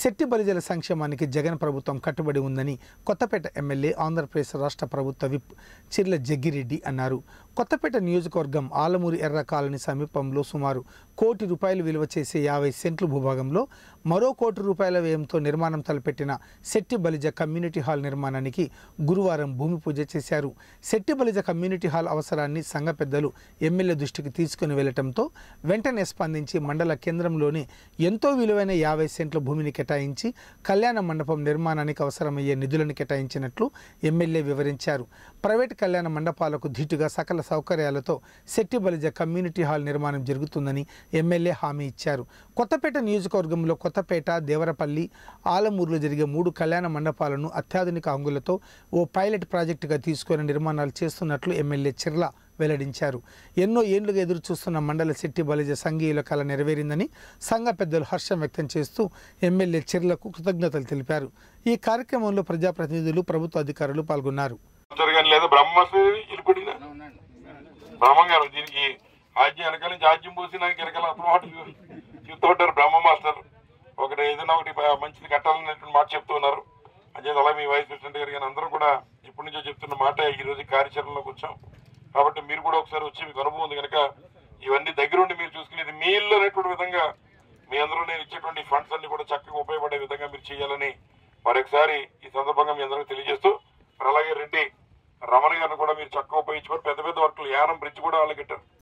శెట్టి బలిజల సంక్షేమానికి జగన్ ప్రభుత్వం కట్టుబడి ఉందని కొత్తపేట ఎమ్మెల్యే ఆంధ్రప్రదేశ్ రాష్ట్ర ప్రభుత్వ విప్ చిర్ల జగ్గిరెడ్డి అన్నారు కొత్తపేట నియోజకవర్గం ఆలమూరి ఎర్ర కాలనీ సమీపంలో సుమారు కోటి రూపాయలు విలువ చేసే యాభై సెంట్లు భూభాగంలో మరో కోటి రూపాయల వ్యయంతో నిర్మాణం తలపెట్టిన శెట్టి బలిజ కమ్యూనిటీ హాల్ నిర్మాణానికి గురువారం భూమి పూజ చేశారు శెట్టి బలిజ కమ్యూనిటీ హాల్ అవసరాన్ని సంఘ పెద్దలు ఎమ్మెల్యే దృష్టికి తీసుకుని వెళ్లటంతో వెంటనే స్పందించి మండల కేంద్రంలోని ఎంతో విలువైన యాభై సెంట్ల భూమిని కేటాయించి కళ్యాణ మండపం నిర్మాణానికి అవసరమయ్యే నిధులను కేటాయించినట్లు ఎమ్మెల్యే వివరించారు ప్రైవేట్ కళ్యాణ మండపాలకు ధీటుగా సకల సౌకర్యాలతో శెట్టి బలిజ కమ్యూనిటీ హాల్ నిర్మాణం జరుగుతుందని ఎమ్మెల్యే హామీ ఇచ్చారు కొత్తపేట నియోజకవర్గంలో కొత్తపేట దేవరపల్లి ఆలమూరులో జరిగే మూడు కళ్యాణ మండపాలను అత్యాధునిక హంగులతో ఓ పైలట్ ప్రాజెక్టుగా తీసుకొని నిర్మాణాలు చేస్తున్నట్లు ఎమ్మెల్యే చిర్ల వెల్లడించారు ఎన్నో ఏండ్లుగా ఎదురు చూస్తున్న మండల శెట్టి బలిజ సంఘీయుల కళ నెరవేరిందని సంఘ పెద్దలు హర్షం వ్యక్తం చేస్తూ ఎమ్మెల్యే చిర్లకు కృతజ్ఞతలు తెలిపారు ఈ కార్యక్రమంలో ప్రజాప్రతినిధులు ప్రభుత్వ అధికారులు పాల్గొన్నారు జరగని లేదు బ్రహ్మస్మి ఇరుకుడినా బ్రహ్మం గారు దీనికి ఆజ్యం వెనకాల నుంచి ఆజ్యం పోసి నాకు వెనకాల అతను చెప్తూ ఉంటారు బ్రహ్మ మాస్టర్ ఒకటి ఏదైనా ఒకటి బ- మంచిది కట్టాలనేటువంటి మాట చెప్తూ ఉన్నారు అంచేది అలా మీ వైస్ ప్రెసిడెంట్ గారు కానీ అందరూ కూడా ఇప్పటి నుంచో చెప్తున్న మాట ఈ రోజు కార్యాచరణలోకి వచ్చాం కాబట్టి మీరు కూడా ఒకసారి వచ్చి మీకు అనుభవం ఉంది కనుక ఇవన్నీ దగ్గరుండి మీరు చూసుకునేది మీ ఇల్లు అనేటువంటి విధంగా మీ అందరూ నేను ఇచ్చేటువంటి ఫండ్స్ అన్ని కూడా చక్కగా ఉపయోగపడే విధంగా మీరు చేయాలని మరొకసారి ఈ సందర్భంగా మీ అందరికీ తెలియజేస్తూ మరి అలాగే రెడ్డి రమణ గారిని కూడా మీరు చక్కగా ఉపయోగించుకొని పెద్ద పెద్ద వర్కులు యానం బ్రిడ్జ్ కూడా వాళ్ళకి కట్టారు